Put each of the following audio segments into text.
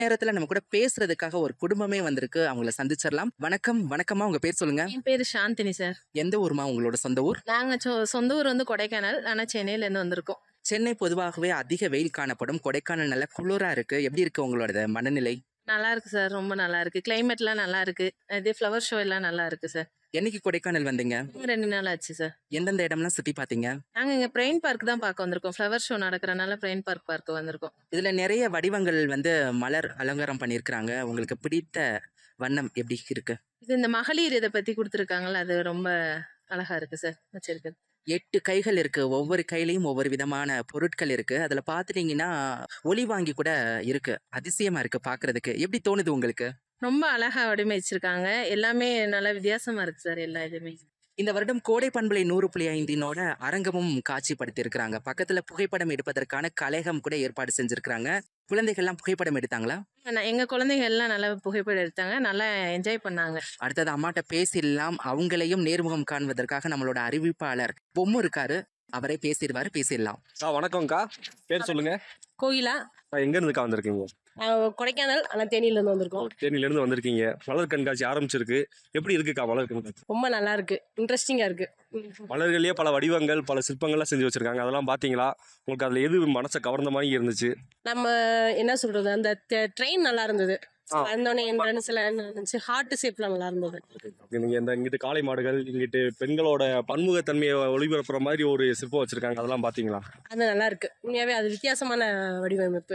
நேரத்துல நம்ம கூட பேசுறதுக்காக ஒரு குடும்பமே வந்திருக்கு அவங்கள சந்திச்சிடலாம் வணக்கம் வணக்கம்மா உங்க பேர் சொல்லுங்க என் பேரு சாந்தினி சார் எந்த ஊர்மா உங்களோட சொந்த ஊர் நாங்க சொ- சொந்த ஊர் வந்து கொடைக்கானல் ஆனா சென்னையில இருந்து வந்திருக்கோம் சென்னை பொதுவாகவே அதிக வெயில் காணப்படும் கொடைக்கானல் நல்ல குளிரா இருக்கு எப்படி இருக்கு உங்களோட மனநிலை நல்லா இருக்கு சார் ரொம்ப நல்லா இருக்கு கிளைமேட்லாம் நல்லா இருக்கு இதே ஃப்ளவர் ஷோ எல்லாம் நல்லா இருக்கு சார் என்னைக்கு கொடைக்கானல் வந்தீங்க ரெண்டு நாள் ஆச்சு சார் எந்தெந்த இடம்லாம் சுத்தி பாத்தீங்க நாங்க இங்க பிரெயின் பார்க் தான் பார்க்க வந்திருக்கோம் ஃப்ளவர் ஷோ நடக்கிறனால பிரெயின் பார்க் பார்க்க வந்திருக்கோம் இதுல நிறைய வடிவங்கள் வந்து மலர் அலங்காரம் பண்ணியிருக்கிறாங்க உங்களுக்கு பிடித்த வண்ணம் எப்படி இருக்கு இது இந்த மகளிர் இதை பத்தி கொடுத்துருக்காங்கல்ல அது ரொம்ப அழகா இருக்கு சார் வச்சிருக்கு எட்டு கைகள் இருக்கு ஒவ்வொரு கையிலயும் ஒவ்வொரு விதமான பொருட்கள் இருக்கு அதுல பாத்துட்டீங்கன்னா ஒளி வாங்கி கூட இருக்கு அதிசயமா இருக்கு பாக்குறதுக்கு எப்படி தோணுது உங்களுக்கு ரொம்ப அழகா வடிவமைச்சிருக்காங்க எல்லாமே நல்லா வித்தியாசமா இருக்கு சார் எல்லா இதுமே இந்த வருடம் கோடை பண்பலை நூறு புள்ளி ஐந்தினோட அரங்கமும் காட்சிப்படுத்தி இருக்கிறாங்க பக்கத்துல புகைப்படம் எடுப்பதற்கான கலைகம் கூட ஏற்பாடு செஞ்சிருக்காங்க குழந்தைகள்லாம் புகைப்படம் எடுத்தாங்களா நான் எங்க குழந்தைங்க எல்லாம் நல்லா புகைப்படம் எடுத்தாங்க நல்லா என்ஜாய் பண்ணாங்க அடுத்தது அம்மாட்ட பேசிடலாம் அவங்களையும் நேர்முகம் காண்பதற்காக நம்மளோட அறிவிப்பாளர் பொம்மு இருக்காரு அவரே பேசிடுவாரு பேசிடலாம் ஆ வணக்கம்க்கா பேர் சொல்லுங்க கோயிலா ஆ, எங்க இருந்துக்கா வந்திருக்கீங்க அஹ் கொடைக்கானல் ஆனால் தேனியிலேருந்து வந்திருக்கோம் தேனியில இருந்து வந்திருக்கீங்க மலர் கண்காட்சி ஆரம்பிச்சிருக்கு எப்படி இருக்குக்கா மலர் கண்காட்சி ரொம்ப நல்லா இருக்கு இன்ட்ரெஸ்டிங்காக இருக்கு மலர்கள்லயே பல வடிவங்கள் பல சிற்பங்கள்லாம் செஞ்சு வச்சிருக்காங்க அதெல்லாம் பாத்தீங்களா உங்களுக்கு அதுல எது மனசை கவர்ந்த மாதிரி இருந்துச்சு நம்ம என்ன சொல்றது அந்த ட்ரெயின் நல்லா இருந்தது ஆ. வந்தோடனே என்ட்ரன்ஸ்ல இருந்துச்சு ஹார்ட் ஷேப்ல நல்லா இருந்தது நீங்க இந்த இங்கிட்டு காளை மாடுகள் இங்கிட்டு பெண்களோட பன்முகத்தன்மையை ஒளிபரப்புற மாதிரி ஒரு சிற்பம் வச்சிருக்காங்க அதெல்லாம் பாத்தீங்களா அது நல்லா இருக்கு உண்மையாவே அது வித்தியாசமான வடிவமைப்பு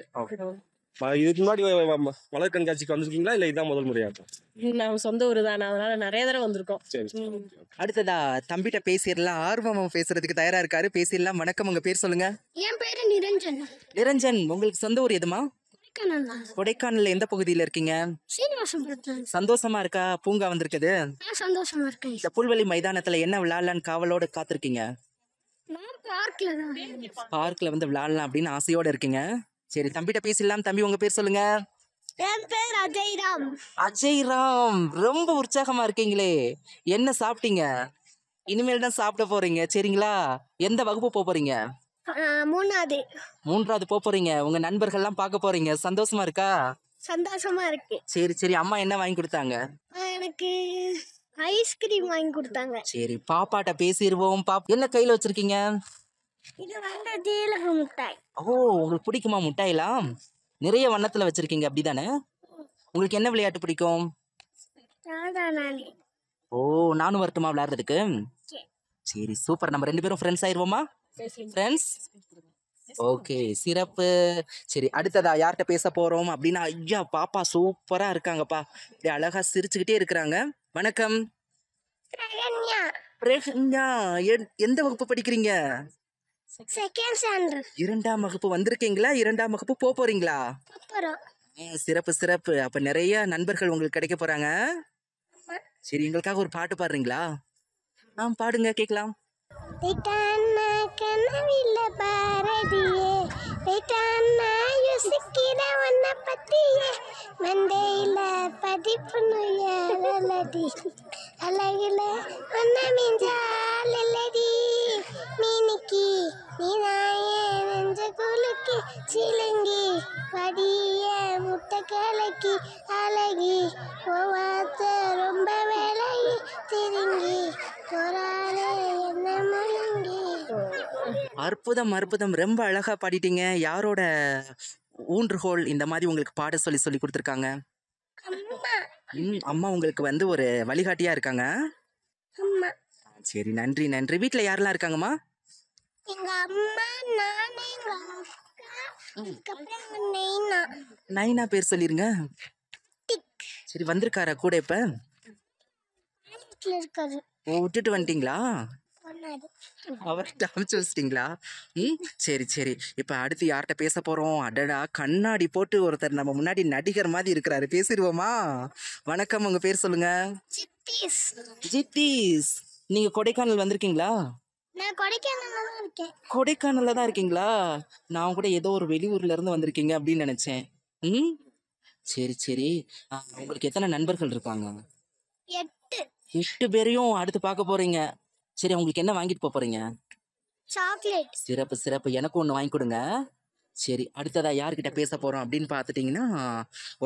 ம- இதுக்கு முன்னாடி வ- ம- மலர் கண்காட்சிக்கு வந்திருக்கீங்களா இல்ல இதான் முதல் முறையா நம்ம சொந்த ஊர் தானே அதனால நிறைய தடவை வந்திருக்கோம் சரி ம். அடுத்ததா தம்பிட்ட பேசிடலாம் ஆர்வமா பேசுறதுக்கு தயாரா இருக்காரு பேசிடலாம் வணக்கம் உங்க பேர் சொல்லுங்க என் பேரு நிரஞ்சன் நிரஞ்சன் உங்களுக்கு சொந்த ஊர் எதுமா கொடைக்கானல் தான் கொடைக்கானல்ல எந்த பகுதியில இருக்கீங்க சீனிவாசபுரத்துல சந்தோஷமா இருக்கா பூங்கா வந்திருக்குது நான் சந்தோஷமா இருக்கேன் இந்த புல்வெளி மைதானத்துல என்ன விளையாடலான்னு காவலோட காத்திருக்கீங்க நான் பார்க்ல தான் பார்க்ல வந்து விளையாடலாம் அப்படின்னு ஆசையோட இருக்கீங்க சரி தம்பிட்ட பேசிடலாம் தம்பி உங்க பேர் சொல்லுங்க என் பேர் அஜய்ராம் அஜய் ராம் ரொம்ப உற்சாகமா இருக்கீங்களே என்ன சாப்பிட்டீங்க இனிமேல் தான் சாப்பிட போறீங்க சரிங்களா எந்த வகுப்பு போக போறீங்க ஆஹ் மூணாவது மூன்றாவது போக போறீங்க உங்க நண்பர்கள்லாம் பார்க்க போறீங்க சந்தோஷமா இருக்கா சந்தோஷமா இருக்கு சரி சரி அம்மா என்ன வாங்கி கொடுத்தாங்க ஆஹ் எனக்கு ஐஸ்கிரீம் வாங்கி கொடுத்தாங்க சரி பாப்பாட்ட பேசிடுவோம் பாப் என்ன கையில வச்சிருக்கீங்க இது வந்து ஜீலக மிட்டாய் ஓ உங்களுக்கு பிடிக்குமா முட்டாயெல்லாம் நிறைய வண்ணத்துல வச்சிருக்கீங்க அப்படிதானே உங்களுக்கு என்ன விளையாட்டு பிடிக்கும் ராதா நாளி ஓ நானும் வரட்டுமா விளையாடுறதுக்கு சரி சூப்பர் நம்ம ரெண்டு பேரும் ஃப்ரெண்ட்ஸ் ஆயிருவோமா ஃப்ரெண்ட்ஸ் ஓகே சிறப்பு சரி அடுத்ததா யார்கிட்ட பேச போறோம் அப்படின்னா ஐயா பாப்பா சூப்பரா இருக்காங்கப்பா இப்படி அழகா சிரிச்சுக்கிட்டே இருக்கிறாங்க வணக்கம் பிரகன்யா பிரகன்யா எ- எந்த வகுப்பு படிக்கிறீங்க செகண்ட் ஸ்டாண்டர்ட் இரண்டாம் வகுப்பு வந்திருக்கீங்களா இரண்டாம் வகுப்பு போக போறீங்களா அப்புறம் ஆ, சிறப்பு சிறப்பு அப்ப நிறைய நண்பர்கள் உங்களுக்கு கிடைக்க போறாங்க சரி எங்களுக்காக ஒரு பாட்டு பாடுறீங்களா ஆ பாடுங்க கேட்கலாம் ரிட்டான கனவில்ல பாரதியே ரிட்டான யோசிக்கிற உன்னை பத்தியே மண்டையில பதிப்பு நுயலடி அழகுல உன்னை மிஞ்சால் இல்லடி மீனிக்கி நீதாய நெஞ்ச குலுக்கி சிலுங்கி படிய முட்டை கலக்கி அழகி போவாத்த ரொம்ப விலகி திருங்கி போராளே என்ன முழுங்கி அற்புதம் அற்புதம் ரொம்ப அழகா பாடிட்டீங்க யாரோட ஊன்றுகோல் இந்த மாதிரி உங்களுக்கு பாட சொல்லி சொல்லி கொடுத்துருக்காங்க அம்மா ம், அம்மா உங்களுக்கு வந்து ஒரு வழிகாட்டியா இருக்காங்க அம்மா சரி நன்றி நன்றி வீட்ல யாரெல்லாம் இருக்காங்கம்மா எங்க அம்மா நானே எங்க அக்கா அதுக்கப்புறம் எங்க நெய்னா நைனா பேர் சொல்லிருங்க டிக் சரி வந்திருக்காரா கூட இப்ப வீட்டுல இருக்காரு ஓ விட்டுட்டு வந்துட்டீங்களா சொன்னாரு அவர்கிட்ட அனுப்பிச்சு வச்சிட்டீங்களா ம் சரி சரி இப்போ அடுத்து யார்கிட்ட பேச போறோம் அடடா கண்ணாடி போட்டு ஒருத்தர் நம்ம முன்னாடி நடிகர் மாதிரி இருக்கிறாரு பேசிடுவோமா வணக்கம் உங்க பேர் சொல்லுங்க சித்தீஸ் ஜித்தீஸ் நீங்க கொடைக்கானல் வந்திருக்கீங்களா நான் கொடைக்கானல்ல தான் இருக்கேன் கொடைக்கானல்ல தான் இருக்கீங்களா நான் கூட ஏதோ ஒரு வெளியூர்ல இருந்து வந்திருக்கீங்க அப்படின்னு நினைச்சேன் ம் சரி சரி ஆ, உங்களுக்கு எத்தனை நண்பர்கள் இருக்காங்க எட்டு எட்டு பேரையும் அடுத்து பார்க்க போறீங்க சரி உங்களுக்கு என்ன வாங்கிட்டு போப் போறீங்க சாக்லேட் சிறப்பு சிறப்பு எனக்கும் ஒன்று வாங்கி கொடுங்க சரி அடுத்ததா யார்கிட்ட பேச போறோம் அப்படின்னு பார்த்துட்டிங்கன்னா